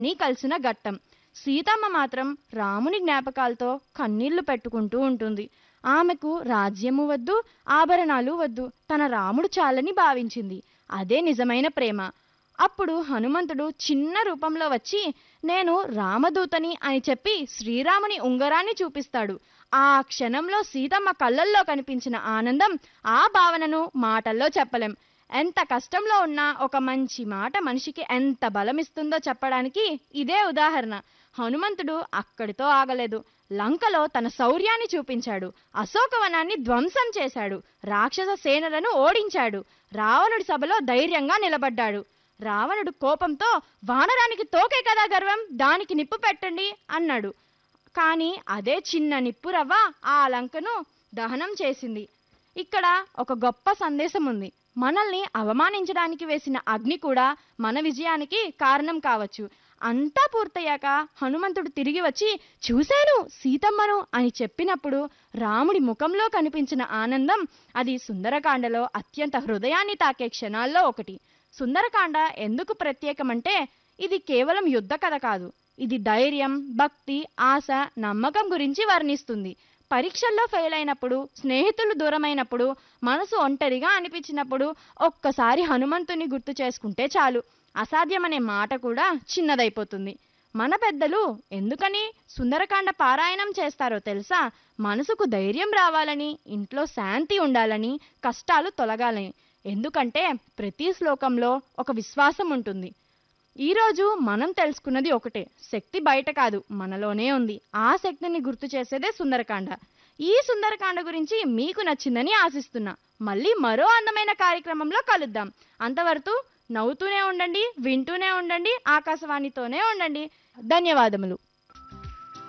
నీ కలిసిన ఘట్టం సీతమ్మ మాత్రం రాముని జ్ఞాపకాలతో కన్నీళ్లు పెట్టుకుంటూ ఉంటుంది ఆమెకు రాజ్యము వద్దు ఆభరణాలు వద్దు తన రాముడు చాలని భావించింది అదే నిజమైన ప్రేమ అప్పుడు హనుమంతుడు చిన్న రూపంలో వచ్చి నేను రామదూతని అని చెప్పి శ్రీరాముని ఉంగరాన్ని చూపిస్తాడు ఆ క్షణంలో సీతమ్మ కళ్ళల్లో కనిపించిన ఆనందం ఆ భావనను మాటల్లో చెప్పలేం ఎంత కష్టంలో ఉన్నా ఒక మంచి మాట మనిషికి ఎంత బలమిస్తుందో చెప్పడానికి ఇదే ఉదాహరణ హనుమంతుడు అక్కడితో ఆగలేదు లంకలో తన శౌర్యాన్ని చూపించాడు అశోకవనాన్ని ధ్వంసం చేశాడు రాక్షస సేనలను ఓడించాడు రావణుడి సభలో ధైర్యంగా నిలబడ్డాడు రావణుడు కోపంతో వానరానికి తోకే కదా గర్వం దానికి నిప్పు పెట్టండి అన్నాడు కానీ అదే చిన్న నిప్పు రవ్వ ఆ లంకను దహనం చేసింది ఇక్కడ ఒక గొప్ప సందేశం ఉంది మనల్ని అవమానించడానికి వేసిన అగ్ని కూడా మన విజయానికి కారణం కావచ్చు అంతా పూర్తయ్యాక హనుమంతుడు తిరిగి వచ్చి చూశాను సీతమ్మను అని చెప్పినప్పుడు రాముడి ముఖంలో కనిపించిన ఆనందం అది సుందరకాండలో అత్యంత హృదయాన్ని తాకే క్షణాల్లో ఒకటి సుందరకాండ ఎందుకు ప్రత్యేకమంటే ఇది కేవలం యుద్ధ కథ కాదు ఇది ధైర్యం భక్తి ఆశ నమ్మకం గురించి వర్ణిస్తుంది పరీక్షల్లో ఫెయిల్ అయినప్పుడు స్నేహితులు దూరమైనప్పుడు మనసు ఒంటరిగా అనిపించినప్పుడు ఒక్కసారి హనుమంతుని గుర్తు చేసుకుంటే చాలు అసాధ్యమనే మాట కూడా చిన్నదైపోతుంది మన పెద్దలు ఎందుకని సుందరకాండ పారాయణం చేస్తారో తెలుసా మనసుకు ధైర్యం రావాలని ఇంట్లో శాంతి ఉండాలని కష్టాలు తొలగాలని ఎందుకంటే ప్రతి శ్లోకంలో ఒక విశ్వాసం ఉంటుంది ఈరోజు మనం తెలుసుకున్నది ఒకటే శక్తి బయట కాదు మనలోనే ఉంది ఆ శక్తిని గుర్తు చేసేదే సుందరకాండ ఈ సుందరకాండ గురించి మీకు నచ్చిందని ఆశిస్తున్నా మళ్ళీ మరో అందమైన కార్యక్రమంలో కలుద్దాం అంతవరకు నవ్వుతూనే ఉండండి వింటూనే ఉండండి ఆకాశవాణితోనే ఉండండి ధన్యవాదములు